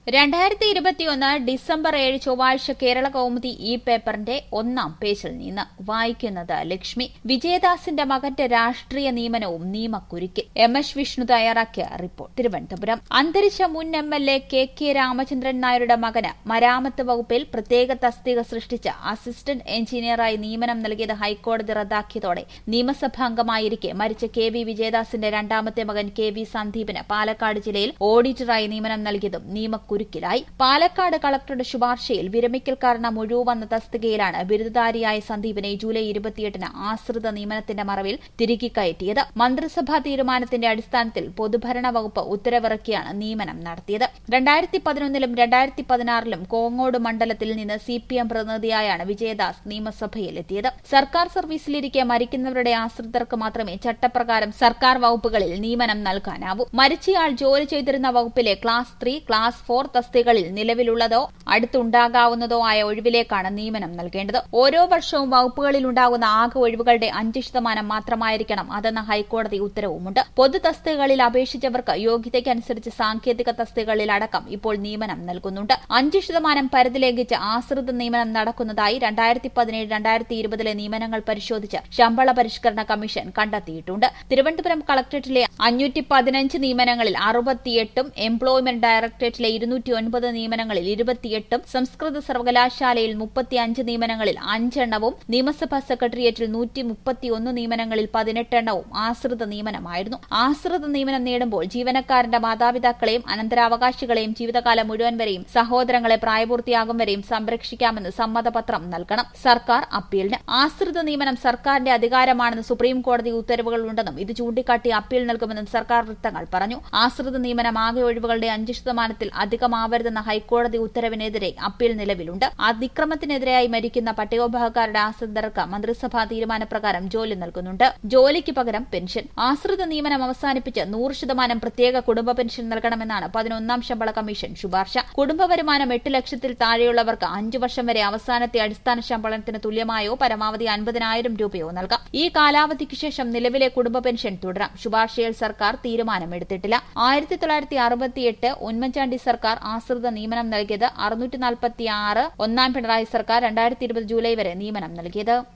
രണ്ടായിരത്തി ഇരുപത്തിയൊന്ന് ഡിസംബർ ഏഴ് ചൊവ്വാഴ്ച കേരള കൗമുദി ഈ പേപ്പറിന്റെ ഒന്നാം പേജിൽ നിന്ന് വായിക്കുന്നത് ലക്ഷ്മി വിജയദാസിന്റെ മകന്റെ രാഷ്ട്രീയ നിയമനവും നിയമക്കുരുക്കിൽ എം എസ് വിഷ്ണു തയ്യാറാക്കിയ റിപ്പോർട്ട് തിരുവനന്തപുരം അന്തരിച്ച മുൻ M L A K K Ramachandran നായരുടെ മകന് മരാമത്ത് വകുപ്പിൽ പ്രത്യേക തസ്തിക സൃഷ്ടിച്ച അസിസ്റ്റന്റ് എഞ്ചിനീയറായി നിയമനം നൽകിയത് ഹൈക്കോടതി റദ്ദാക്കിയതോടെ നിയമസഭാംഗമായിരിക്കെ മരിച്ച കെ വി വിജയദാസിന്റെ രണ്ടാമത്തെ മകൻ കെ വി സന്ദീപിന് പാലക്കാട് ജില്ലയിൽ ഓഡിറ്ററായി നിയമനം നൽകിയതും നിയമക്കുരുക്കിലായി പാലക്കാട് കളക്ടറുടെ ശുപാർശയിൽ വിരമിക്കൽ കാരണം ഒഴിവുവന്ന തസ്തികയിലാണ് ബിരുദധാരിയായ സന്ദീപിനെ ജൂലൈ ഇരുപത്തിയെട്ടിന് ആശ്രിത നിയമനത്തിന്റെ മറവിൽ തിരികെ കയറ്റിയത് മന്ത്രിസഭാ തീരുമാനത്തിന്റെ അടിസ്ഥാനത്തിൽ പൊതുഭരണ വകുപ്പ് ഉത്തരവിറക്കിയാണ് നിയമനം നടത്തിയത് രണ്ടായിരത്തി പതിനൊന്നിലും രണ്ടായിരത്തി പതിനാറിലും കോങ്ങോട് മണ്ഡലത്തിൽ നിന്ന് സി പി എം പ്രതിനിധിയായാണ് വിജയദാസ് നിയമസഭയിലെത്തിയത് സർക്കാർ സർവീസിലിരിക്കെ മരിക്കുന്നവരുടെ ആശ്രിതർക്ക് മാത്രമേ ചട്ടപ്രകാരം സർക്കാർ വകുപ്പുകളിൽ നിയമനം നൽകാനാവൂ മരിച്ചയാൾ ജോലി ചെയ്തിരുന്ന വകുപ്പിലെ ക്ലാസ് ത്രീ ക്ലാസ് ഫോർ തസ്തികകളിൽ നിലവിലുള്ളതോ അടുത്തുണ്ടാകാവുന്നതോ ആയ ഒഴിവിലേക്കാണ് നിയമനം നൽകേണ്ടത് ഓരോ വർഷവും വകുപ്പുകളിൽ ഉണ്ടാകുന്ന ആകെ ഒഴിവുകളുടെ അഞ്ച് ശതമാനം മാത്രമായിരിക്കണം അതെന്ന ഹൈക്കോടതി ഉത്തരവുമുണ്ട് പൊതു തസ്തികകളിൽ അപേക്ഷിച്ചവർക്ക് യോഗ്യതയ്ക്കനുസരിച്ച് സാങ്കേതിക തസ്തികകളിൽ അടക്കം ഇപ്പോൾ നിയമനം നൽകുന്നുണ്ട് അഞ്ച് ശതമാനം പരിധി ലംഘിച്ച് ആശ്രിത നിയമനം നടക്കുന്നതായി രണ്ടായിരത്തി പതിനേഴ് രണ്ടായിരത്തി ഇരുപതിലെ നിയമനങ്ങൾ പരിശോധിച്ച് ശമ്പള പരിഷ്കരണ കമ്മീഷൻ കണ്ടെത്തിയിട്ടുണ്ട് തിരുവനന്തപുരം കളക്ടറേറ്റിലെ അഞ്ഞൂറ്റി പതിനഞ്ച് നിയമനങ്ങളിൽ അറുപത്തിയെട്ടും എംപ്ലോയ്മെന്റ് ഡയറക്ടറേറ്റിലെ ഇരുന്നൂറ്റി ഒൻപത് നിയമനങ്ങളിൽ ഇരുപത്തിയെട്ടും സംസ്കൃത സർവകലാശാലയിൽ മുപ്പത്തിയഞ്ച് നിയമനങ്ങളിൽ അഞ്ചെണ്ണവും നിയമസഭാ സെക്രട്ടേറിയറ്റിൽ നൂറ്റി മുപ്പത്തിയൊന്ന് നിയമനങ്ങളിൽ പതിനെട്ടെണ്ണവും ആശ്രിത നിയമനമായിരുന്നു ആശ്രിത നിയമനം നേടുമ്പോൾ ജീവനക്കാരന്റെ മാതാപിതാക്കളെയും അനന്തരാവകാശികളെയും ജീവിതകാലം മുഴുവൻ വരെയും സഹോദരങ്ങളെ പ്രായപൂർത്തിയാകും വരെയും സംരക്ഷിക്കാമെന്ന് സമ്മതപത്രം നൽകണം സർക്കാർ അപ്പീലിന് ആശ്രിത നിയമനം സർക്കാരിന്റെ അധികാരമാണെന്ന് സുപ്രീം കോടതി ഉത്തരവുകളുണ്ടെന്നും ഇത് ചൂണ്ടിക്കാട്ടി അപ്പീൽ നൽകുമെന്നും സർക്കാർ വൃത്തങ്ങൾ പറഞ്ഞു ആശ്രിത നിയമനം ആകെ ഒഴിവുകളുടെ അഞ്ച് ശതമാനത്തിൽ അധികമാവരുതെന്ന ഹൈക്കോടതി ഉത്തരവിനെതിരെ അപ്പീൽ നിലവിലുണ്ട് അതിക്രമത്തിനെതിരായി മരിക്കുന്ന പട്ടികവിഭാഗക്കാരുടെ ആശ്രിതർക്ക് മന്ത്രിസഭാ തീരുമാനപ്രകാരം ജോലി നൽകുന്നുണ്ട് ജോലിക്ക് പകരം പെൻഷൻ ആശ്രിത നിയമനം അവസാനിപ്പിച്ച് നൂറ് ശതമാനം പ്രത്യേക കുടുംബ പെൻഷൻ നൽകണമെന്നാണ് പതിനൊന്നാം ശമ്പള കമ്മീഷൻ ശുപാർശ കുടുംബ വരുമാനം എട്ട് ലക്ഷത്തിൽ താഴെയുള്ളവർക്ക് അഞ്ചു വർഷം വരെ അവസാനത്തെ അടിസ്ഥാന ശമ്പളത്തിന് തുല്യമായോ പരമാവധി അൻപതിനായിരം രൂപയോ നൽകാം ഈ കാലാവധിക്ക് ശേഷം നിലവിലെ കുടുംബ പെൻഷൻ തുടരാം ശുപാർശയിൽ സർക്കാർ തീരുമാനമെടുത്തിട്ടില്ല ആയിരത്തി തൊള്ളായിരത്തി അറുപത്തിയെട്ട് ഉമ്മൻചാണ്ടി സർക്കാർ ആശ്രിത നിയമനം നൽകിയത് അറുന്നൂറ്റി നാൽപ്പത്തി ആറ് ഒന്നാം പിണറായി സർക്കാർ രണ്ടായിരത്തി ഇരുപത് ജൂലൈ വരെ നിയമനം നൽകിയത്